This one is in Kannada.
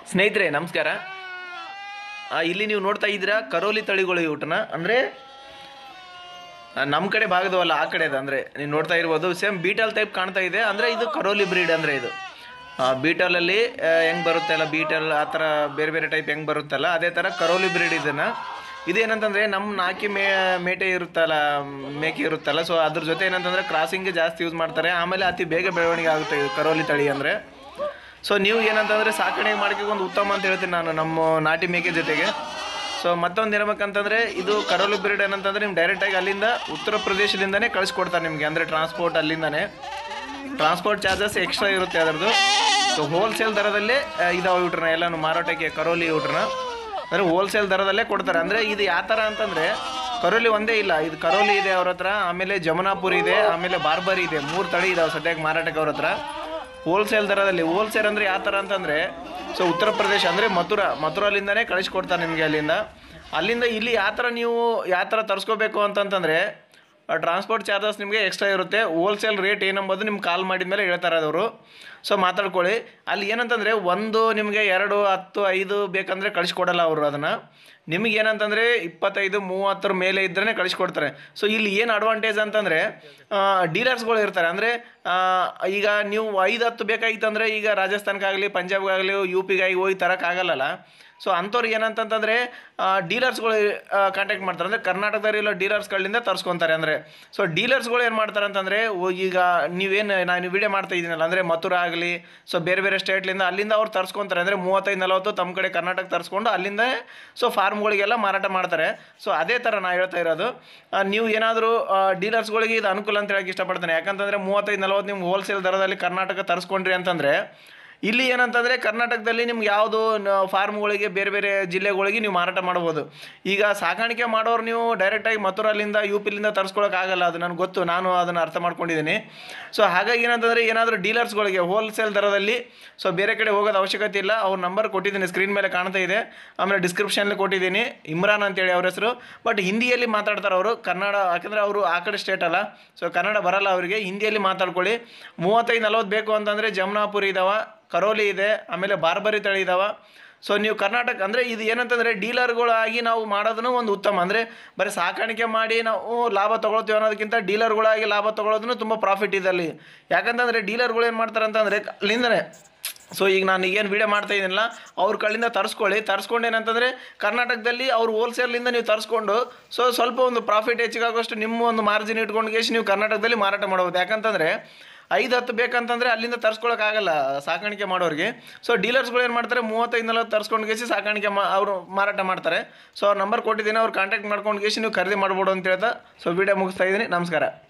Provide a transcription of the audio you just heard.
ಸ್ನೇಹಿತರೆ ನಮಸ್ಕಾರ ಆ, ಇಲ್ಲಿ ನೀವು ನೋಡ್ತಾ ಇದ್ದೀರಾ ಕರೋಲಿ ತಳಿಗಳು ಊಟನ ಅಂದರೆ ನಮ್ಮ ಕಡೆ ಭಾಗದವಲ್ಲ ಆ ಕಡೆದು ಅಂದರೆ ನೀವು ನೋಡ್ತಾ ಇರ್ಬೋದು ಸೇಮ್ ಬೀಟಲ್ ಟೈಪ್ ಕಾಣ್ತಾ ಇದೆ ಅಂದರೆ ಇದು ಕರೋಲಿ ಬ್ರೀಡ್ ಅಂದರೆ ಇದು ಬೀಟಲಲ್ಲಿ ಹೆಂಗೆ ಬರುತ್ತೆ ಅಲ್ಲ ಬೀಟಲ್ ಆ ಥರ ಬೇರೆ ಬೇರೆ ಟೈಪ್ ಹೆಂಗೆ ಬರುತ್ತಲ್ಲ ಅದೇ ಥರ ಕರೋಲಿ ಬ್ರೀಡ್ ಇದನ್ನು ಇದೇನಂತಂದರೆ ನಮ್ಮ ನಾಕಿ ಮೇ ಮೇಟೆ ಇರುತ್ತಲ್ಲ ಮೇಕೆ ಇರುತ್ತಲ್ಲ ಸೊ ಅದ್ರ ಜೊತೆ ಏನಂತಂದರೆ ಕ್ರಾಸಿಂಗ್ಗೆ ಜಾಸ್ತಿ ಯೂಸ್ ಮಾಡ್ತಾರೆ ಆಮೇಲೆ ಅತಿ ಬೇಗ ಬೆಳವಣಿಗೆ ಆಗುತ್ತೆ ಇದು ಕರೋಲಿ ತಳಿ ಅಂದರೆ ಸೊ ನೀವು ಏನಂತಂದರೆ ಸಾಕಣೆ ಮಾಡೋಕ್ಕೆ ಒಂದು ಉತ್ತಮ ಅಂತ ಹೇಳ್ತೀನಿ ನಾನು ನಮ್ಮ ನಾಟಿ ಮೇಕೆ ಜೊತೆಗೆ ಸೊ ಮತ್ತೊಂದು ಏನ್ಬೇಕಂತಂದರೆ ಇದು ಕರೋಲಿ ಬ್ರೀಡ್ ಏನಂತಂದರೆ ನಿಮ್ಗೆ ಡೈರೆಕ್ಟಾಗಿ ಅಲ್ಲಿಂದ ಉತ್ತರ ಪ್ರದೇಶದಿಂದನೇ ಕಳಿಸ್ಕೊಡ್ತಾರೆ ನಿಮಗೆ ಅಂದರೆ ಟ್ರಾನ್ಸ್ಪೋರ್ಟ್ ಅಲ್ಲಿಂದನೇ ಟ್ರಾನ್ಸ್ಪೋರ್ಟ್ ಚಾರ್ಜಸ್ ಎಕ್ಸ್ಟ್ರಾ ಇರುತ್ತೆ ಅದರದ್ದು ಸೊ ಹೋಲ್ಸೇಲ್ ದರದಲ್ಲೇ ಆ, ಇದಾವೆ ಊಟ್ರನ್ನ ಎಲ್ಲನೂ ಮಾರಾಟಕ್ಕೆ ಕರೋಲಿ ಊಟ್ರನ್ನ ಅಂದರೆ ಹೋಲ್ಸೇಲ್ ದರದಲ್ಲೇ ಕೊಡ್ತಾರೆ ಅಂದರೆ ಇದು ಯಾವ ಥರ ಅಂತಂದರೆ ಕರೋಲಿ ಒಂದೇ ಇಲ್ಲ ಇದು ಕರೋಲಿ ಇದೆ ಅವ್ರ ಹತ್ರ ಆಮೇಲೆ ಜಮುನಾಪುರ್ ಇದೆ ಆಮೇಲೆ ಬಾರ್ಬರಿ ಇದೆ ಮೂರು ತಳಿ ಇದಾವೆ ಸದ್ಯಕ್ಕೆ ಮಾರಾಟಕ್ಕೆ ಅವ್ರ ಹತ್ರ ಹೋಲ್ಸೇಲ್ ದರದಲ್ಲಿ ಹೋಲ್ಸೇಲ್ ಅಂದರೆ ಯಾವ ಥರ ಅಂತಂದರೆ ಸೊ ಉತ್ತರ ಪ್ರದೇಶ ಅಂದರೆ ಮಥುರಾ ಮಥುರಾಲಿಂದನೇ ಕಳಿಸ್ಕೊಡ್ತಾರೆ ನಿಮಗೆ ಅಲ್ಲಿಂದ ಅಲ್ಲಿಂದ ಇಲ್ಲಿ ಯಾವ ಥರ ನೀವು ಯಾವ ಥರ ತರಿಸ್ಕೋಬೇಕು ಅಂತಂತಂದರೆ ಟ್ರಾನ್ಸ್ಪೋರ್ಟ್ ಚಾರ್ಜಸ್ ನಿಮಗೆ ಎಕ್ಸ್ಟ್ರಾ ಇರುತ್ತೆ ಹೋಲ್ಸೇಲ್ ರೇಟ್ ಏನಂಬೋದು ನಿಮ್ಗೆ ಕಾಲ್ ಮಾಡಿದ ಮೇಲೆ ಹೇಳ್ತಾರೆ ಅದವರು ಸೊ ಮಾತಾಡ್ಕೊಳ್ಳಿ ಅಲ್ಲಿ ಏನಂತಂದರೆ ಒಂದು ನಿಮಗೆ ಎರಡು ಹತ್ತು ಐದು ಬೇಕಂದರೆ ಕಳಿಸ್ಕೊಡಲ್ಲ ಅವರು ಅದನ್ನು ನಿಮಗೆ ಏನಂತಂದರೆ ಇಪ್ಪತ್ತೈದು ಮೂವತ್ತರ ಮೇಲೆ ಇದ್ದರೆ ಕಳಿಸ್ಕೊಡ್ತಾರೆ ಸೊ ಇಲ್ಲಿ ಏನು ಅಡ್ವಾಂಟೇಜ್ ಅಂತಂದರೆ ಡೀಲರ್ಸ್ಗಳು ಇರ್ತಾರೆ ಅಂದರೆ ಈಗ ನೀವು ಐದು ಹತ್ತು ಬೇಕಾಗಿತ್ತಂದರೆ ಈಗ ರಾಜಸ್ಥಾನಕ್ಕಾಗಲಿ ಪಂಜಾಬ್ಗಾಗಲಿ ಯು ಪಿಗಾಗಿ ಹೋಗಿ ತರೋಕ್ಕಾಗಲ್ಲಲ್ಲ ಸೊ ಅಂಥವ್ರಿಗೆ ಏನಂತಂತಂದರೆ ಡೀಲರ್ಸ್ಗಳು ಕಾಂಟ್ಯಾಕ್ಟ್ ಮಾಡ್ತಾರೆ ಅಂದರೆ ಕರ್ನಾಟಕದಲ್ಲಿರೋ ಡೀಲರ್ಸ್ಗಳಿಂದ ತರಿಸ್ಕೊತಾರೆ ಅಂದರೆ ಸೊ ಡೀಲರ್ಸ್ಗಳು ಏನು ಮಾಡ್ತಾರೆ ಅಂತಂದರೆ ಈಗ ನೀವೇನು ನಾನು ವಿಡಿಯೋ ಮಾಡ್ತಾ ಇದ್ದೀನಲ್ಲ ಅಂದರೆ ಮಥುರಾ ಆಗಲಿ ಸೊ ಬೇರೆ ಬೇರೆ ಸ್ಟೇಟ್ಲಿಂದ ಅಲ್ಲಿಂದ ಅವ್ರು ತರಿಸ್ಕೊತಾರೆ ಅಂದರೆ ಮೂವತ್ತೈದು ನಲವತ್ತು ತಮ್ಮ ಕಡೆ ಕರ್ನಾಟಕ ತರಿಸ್ಕೊಂಡು ಅಲ್ಲಿಂದ ಸೊ ಫಾರ್ಮ್ಗಳಿಗೆಲ್ಲ ಮಾರಾಟ ಮಾಡ್ತಾರೆ ಸೊ ಅದೇ ಥರ ನಾ ಹೇಳ್ತಾ ಇರೋದು ಆ, ನೀವು ಏನಾದರೂ ಡೀಲರ್ಸ್ಗಳಿಗೆ ಇದು ಅನುಕೂಲ ಅಂತ ಹೇಳಕ್ಕೆ ಇಷ್ಟಪಡ್ತೇನೆ ಯಾಕಂತಂದರೆ ಮೂವತ್ತೈದು ನಲವತ್ತು ನಿಮ್ಗೆ ಹೋಲ್ಸೇಲ್ ದರದಲ್ಲಿ ಕರ್ನಾಟಕ ತರಿಸ್ಕೊಂಡ್ರಿ ಅಂತಂದರೆ ಇಲ್ಲಿ ಏನಂತಂದರೆ ಕರ್ನಾಟಕದಲ್ಲಿ ನಿಮ್ಗೆ ಯಾವುದು ಫಾರ್ಮ್ಗಳಿಗೆ ಬೇರೆ ಬೇರೆ ಜಿಲ್ಲೆಗಳಿಗೆ ನೀವು ಮಾರಾಟ ಮಾಡ್ಬೋದು ಈಗ ಸಾಕಾಣಿಕೆ ಮಾಡೋರು ನೀವು ಡೈರೆಕ್ಟಾಗಿ ಮಥುರಾಲಿಂದ ಯು ಪಿಲಿಂದ ತರಿಸ್ಕೊಳಕ್ಕಾಗಲ್ಲ ಅದು ನನಗೆ ಗೊತ್ತು ನಾನು ಅದನ್ನು ಅರ್ಥ ಮಾಡ್ಕೊಂಡಿದ್ದೀನಿ ಸೊ ಹಾಗಾಗಿ ಏನಂತಂದರೆ ಏನಾದರೂ ಡೀಲರ್ಸ್ಗಳಿಗೆ ಹೋಲ್ಸೇಲ್ ದರದಲ್ಲಿ ಸೊ ಬೇರೆ ಕಡೆ ಹೋಗೋದು ಅವಶ್ಯಕತೆ ಇಲ್ಲ ಅವ್ರ ನಂಬರ್ ಕೊಟ್ಟಿದ್ದೀನಿ ಸ್ಕ್ರೀನ್ ಮೇಲೆ ಕಾಣ್ತಾ ಇದೆ ಆಮೇಲೆ ಡಿಸ್ಕ್ರಿಪ್ಷನಲ್ಲಿ ಕೊಟ್ಟಿದ್ದೀನಿ ಇಮ್ರಾನ್ ಅಂತೇಳಿ ಅವ್ರ ಹೆಸರು ಬಟ್ ಹಿಂದಿಯಲ್ಲಿ ಮಾತಾಡ್ತಾರೆ ಅವರು ಕನ್ನಡ ಯಾಕಂದರೆ ಅವರು ಆ ಕಡೆ ಸ್ಟೇಟ್ ಅಲ್ಲ ಸೊ ಕನ್ನಡ ಬರಲ್ಲ ಅವರಿಗೆ ಹಿಂದಿಯಲ್ಲಿ ಮಾತಾಡ್ಕೊಳ್ಳಿ ಮೂವತ್ತೈದು ನಲ್ವತ್ತು ಬೇಕು ಅಂತಂದರೆ ಜಮ್ನಾಪುರ್ ಇದಾವ ಕರೋಲಿ ಇದೆ ಆಮೇಲೆ ಬಾರ್ಬರಿ ತಳಿ ಇದಾವ ಸೊ ನೀವು ಕರ್ನಾಟಕ ಅಂದರೆ ಇದು ಏನಂತಂದರೆ ಡೀಲರ್ಗಳಾಗಿ ನಾವು ಮಾಡೋದನ್ನು ಒಂದು ಉತ್ತಮ ಅಂದರೆ ಬರೀ ಸಾಕಾಣಿಕೆ ಮಾಡಿ ನಾವು ಲಾಭ ತೊಗೊಳ್ತೀವಿ ಅನ್ನೋದಕ್ಕಿಂತ ಡೀಲರ್ಗಳಾಗಿ ಲಾಭ ತೊಗೊಳೋದನ್ನು ತುಂಬ ಪ್ರಾಫಿಟ್ ಇದೆ ಅಲ್ಲಿ ಯಾಕಂತಂದರೆ ಡೀಲರ್ಗಳು ಏನು ಮಾಡ್ತಾರೆ ಅಂತಂದರೆ ಅಲ್ಲಿಂದನೇ ಸೊ ಈಗ ನಾನು ಏನು ವಿಡಿಯೋ ಮಾಡ್ತಾ ಇದ್ದೀನಲ್ಲ ಅವ್ರ ಕಡೆಯಿಂದ ತರಿಸ್ಕೊಳ್ಳಿ ತರಿಸ್ಕೊಂಡು ಏನಂತಂದರೆ ಕರ್ನಾಟಕದಲ್ಲಿ ಅವ್ರು ಹೋಲ್ಸೇಲಿಂದ ನೀವು ತರಿಸ್ಕೊಂಡು ಸೊ ಸ್ವಲ್ಪ ಒಂದು ಪ್ರಾಫಿಟ್ ಹೆಚ್ಚಿಗಾಗೋಷ್ಟು ನಿಮ್ಮ ಒಂದು ಮಾರ್ಜಿನ್ ಇಟ್ಕೊಂಡು ಕೇಸಿ ನೀವು ಕರ್ನಾಟಕದಲ್ಲಿ ಮಾರಾಟ ಮಾಡ್ಬೋದು ಯಾಕಂತಂದರೆ ಐದು ಹತ್ತು ಬೇಕಂತಂದರೆ ಅಲ್ಲಿಂದ ತರಿಸ್ಕೊಳಕ್ಕಾಗಲ್ಲ ಸಾಕಾಣಿಕೆ ಮಾಡೋರಿಗೆ ಸೊ ಡೀಲರ್ಸ್ಗಳು ಏನು ಮಾಡ್ತಾರೆ ಮೂವತ್ತೈದು ನಲವತ್ತು ತರಿಸ್ಕೊಂಡು ಕೇಸಿ ಸಾಕಾಣಿಕೆ ಮಾ ಅವರು ಮಾರಾಟ ಮಾಡ್ತಾರೆ ಸೊ ಅವ್ರ ನಂಬರ್ ಕೊಟ್ಟಿದ್ದೀನಿ ಅವ್ರು ಕಾಂಟ್ಯಾಕ್ಟ್ ಮಾಡ್ಕೊಂಡು ಕೇಸಿ ನೀವು ಖರೀದಿ ಮಾಡ್ಬೋದು ಅಂತ ಹೇಳ್ತಾ ಸೊ ವಿಡಿಯೋ ಮುಗಿಸ್ತಾ ಇದ್ದೀನಿ ನಮಸ್ಕಾರ